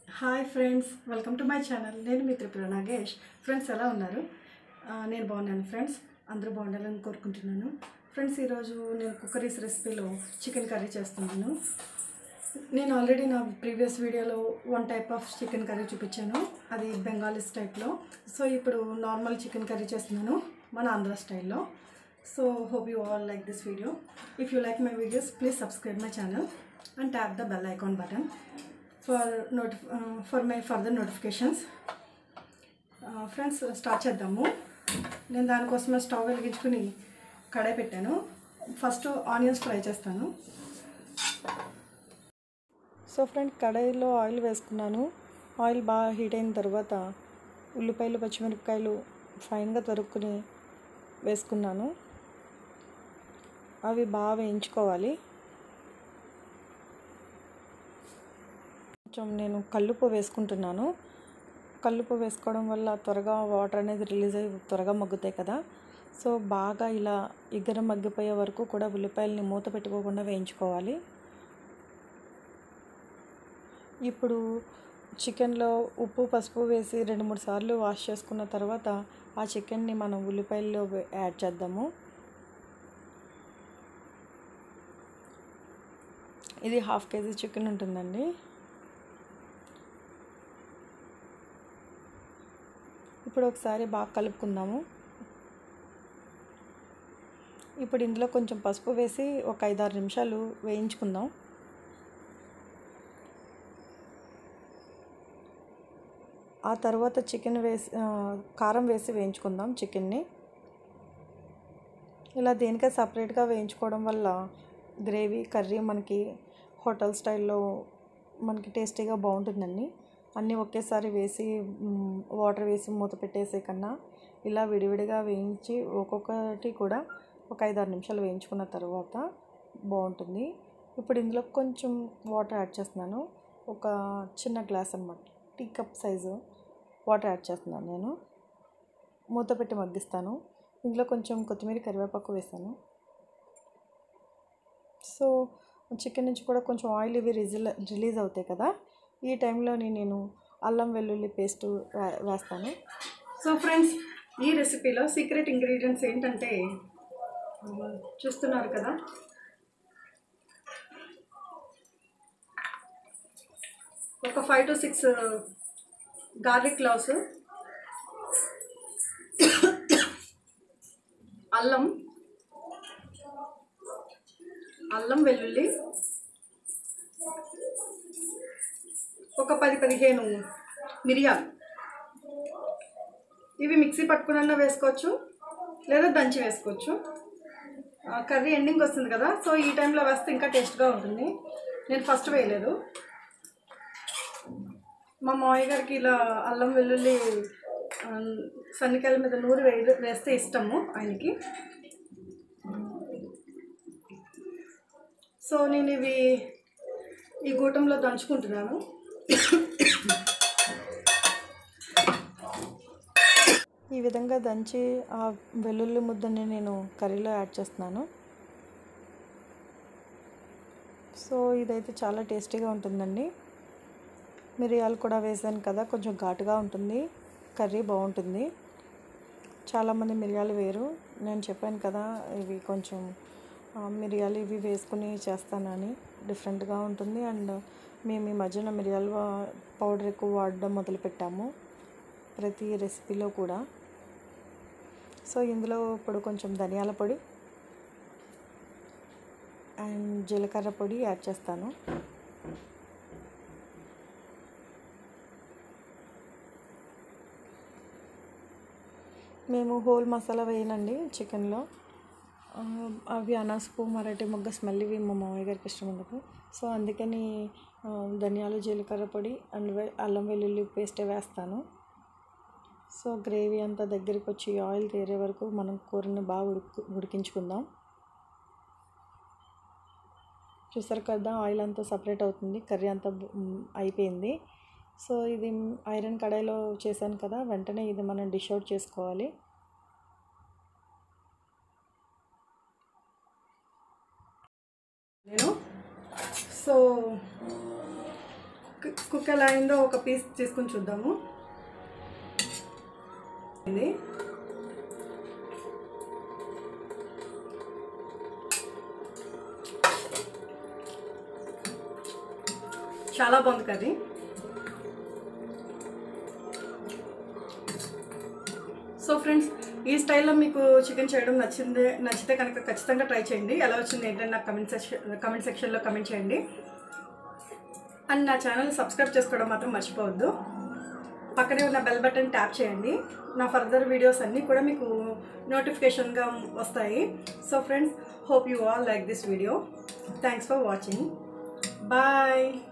hi friends welcome to my channel నేను మీ Tripura Nagesh friends ఎలా ఉన్నారు ఆ, నేను బాగున్నాను ఫ్రెండ్స్ అందరూ బాగుండాలని కోరుకుంటున్నాను ఫ్రెండ్స్ ఈరోజు నేను కుక్కరీస్ రెసిపీలో చికెన్ కర్రీ చేస్తున్నాను నేను ఆల్రెడీ నా ప్రీవియస్ వీడియోలో one type of chicken curry చూపించాను అది బెంగాలీ టైప్లో సో ఇప్పుడు నార్మల్ చికెన్ కర్రీ చేస్తున్నాను మన ఆంధ్ర స్టైల్లో so hope you all like this video if you like my videos please subscribe my channel and tap the bell icon button for noti for my further notifications friends start చేద్దాము నేను దానికోసమే stove వెలిగించుకుని కడాయి పెట్టాను first onions fry చేస్తాను so friend కడాయిలో oil వేసుకున్నాను oil బాగా heat అయిన తర్వాత ఉల్లిపాయలు పచ్చిమిరపకాయలు ఫైన్గా తరుక్కుని వేసుకున్నాను అవి బాగా వేయించుకోవాలి కొంచెం నేను కల్లుపు వేసుకుంటున్నాను కల్లుపు వేసుకోవడం వల్ల త్వరగా వాటర్ అనేది రిలీజ్ అయ్యి త్వరగా మగ్గుతాయి కదా సో బాగా ఇలా ఇగ్గర మగ్గిపోయే వరకు కూడా ఉల్లిపాయలని మూత పెట్టుకోకుండా వేయించుకోవాలి ఇప్పుడు చికెన్లో ఉప్పు పసుపు వేసి రెండు మూడు సార్లు వాష్ చేసుకున్న తర్వాత ఆ చికెన్ని మనం ఉల్లిపాయల్లో వే- యాడ్ చేద్దాము ఇది హాఫ్ కేజీ చికెన్ ఉంటుందండి ఇప్పుడు ఒకసారి బాగా కలుపుకుందాము ఇప్పుడు ఇందులో కొంచెం పసుపు వేసి ఒక ఐదారు నిమిషాలు వేయించుకుందాం ఆ తర్వాత చికెన్ వేసి ఆ, కారం వేసి వేయించుకుందాం చికెన్ని ఇలా దేనికే సపరేట్గా వేయించుకోవడం వల్ల గ్రేవీ కర్రీ మనకి హోటల్ స్టైల్లో మనకి టేస్టీగా బాగుంటుందండి అన్నీ ఒకేసారి వేసి మ్, వాటర్ వేసి మూత పెట్టేసే కన్నా ఇలా విడివిడిగా వేయించి ఒక్కొక్కటి కూడా ఒక ఐదారు నిమిషాలు వేయించుకున్న తర్వాత బాగుంటుంది ఇప్పుడు ఇందులో కొంచెం వాటర్ యాడ్ చేస్తున్నాను ఒక చిన్న గ్లాస్ అన్నమాట tea cup size water add చేస్తున్నాను నేను మూత పెట్టి మగ్గిస్తాను ఇందులో కొంచెం కొత్తిమీర కరివేపాకు వేసాను సో చికెన్ నుంచి కూడా కొంచెం ఆయిల్ ఇవి రిజిల్ రిలీజ్ అవుతాయి కదా ఈ టైంలోని నేను అల్లం వెల్లుల్లి పేస్ట్ వేస్తాను సో ఫ్రెండ్స్ ఈ రెసిపీలో సీక్రెట్ ఇంగ్రీడియంట్స్ ఏంటంటే చూస్తున్నారు కదా ఒక five to six garlic cloves అల్లం అల్లం వెల్లుల్లి ఒక పది పదిహేను మిరియాలు ఇవి మిక్సీ పట్టుకున్న వేసుకోవచ్చు లేదా దంచి వేసుకోవచ్చు ఆ, కర్రీ ఎండింగ్ వస్తుంది కదా సో ఈ టైంలో వేస్తే ఇంకా టేస్ట్గా ఉంటుంది నేను ఫస్ట్ వేయలేదు మా మామయ్య గారికి ఇలా అల్లం వెల్లుల్లి ఆ, సన్నికాయల మీద నూరు వేయ వేస్తే ఇష్టము ఆయనకి సో నేను ఇవి ఈ గూటంలో దంచుకుంటున్నాను ఈ విధంగా దంచి ఆ వెల్లుల్లి ముద్దని నేను కర్రీలో యాడ్ చేస్తున్నాను సో ఇదైతే చాలా టేస్టీగా ఉంటుందండి మిరియాలు కూడా వేసాను కదా కొంచెం ఘాటుగా ఉంటుంది కర్రీ బాగుంటుంది చాలామంది మిరియాలు వేరు నేను చెప్పాను కదా ఇవి కొంచెం ఆ, మిరియాలు ఇవి వేసుకుని చేస్తానని డిఫరెంట్గా ఉంటుంది అండ్ మేము ఈ మధ్యన మిరియాల పౌడర్ ఎక్కువ వాడడం మొదలుపెట్టాము ప్రతి రెసిపీలో కూడా సో ఇందులో ఇప్పుడు కొంచెం ధనియాల పొడి అండ్ జీలకర్ర పొడి యాడ్ చేస్తాను మేము హోల్ మసాలా వేయనండి చికెన్లో ఆ, అవి అనాసపు మరాఠీ మొగ్గ స్మెల్ ఇవి మా మామయ్య గారికి ఇష్టం ఉండదు సో అందుకని ఆ, ధనియాలు జీలకర్ర పొడి అండ్ వె- అల్లం వెల్లుల్లి పేస్టే వేస్తాను సో గ్రేవీ అంతా దగ్గరికి వచ్చి ఆయిల్ తేరే వరకు మనం కూరని బాగా ఉడుకు ఉడికించుకుందాం చూసారు కదా ఆయిల్ అంతా సపరేట్ అవుతుంది కర్రీ అంతా బు- మ్, అయిపోయింది సో ఇది ఐరన్ కడాయిలో చేశాను కదా వెంటనే ఇది మనం డిష్ అవుట్ చేసుకోవాలి నేను సో కు- కుక్ ఎలా అయిందో ఒక పీస్ తీసుకుని చూద్దాము ఇది చాలా బాగుంది కర్రీ సో ఫ్రెండ్స్ ఈ స్టైల్లో మీకు చికెన్ చేయడం నచ్చింది నచ్చితే కనుక ఖచ్చితంగా ట్రై చేయండి ఎలా వచ్చింది ఏంటంటే నాకు కమెంట్ సెక్షన్ కమెంట్ సెక్షన్లో కమెంట్ చేయండి అండ్ నా ఛానల్ సబ్స్క్రైబ్ చేసుకోవడం మాత్రం మర్చిపోవద్దు పక్కనే ఉన్న బెల్ బటన్ ట్యాప్ చేయండి నా ఫర్దర్ వీడియోస్ అన్నీ కూడా మీకు నోటిఫికేషన్గా వస్తాయి so friends hope you all like this video thanks for watching bye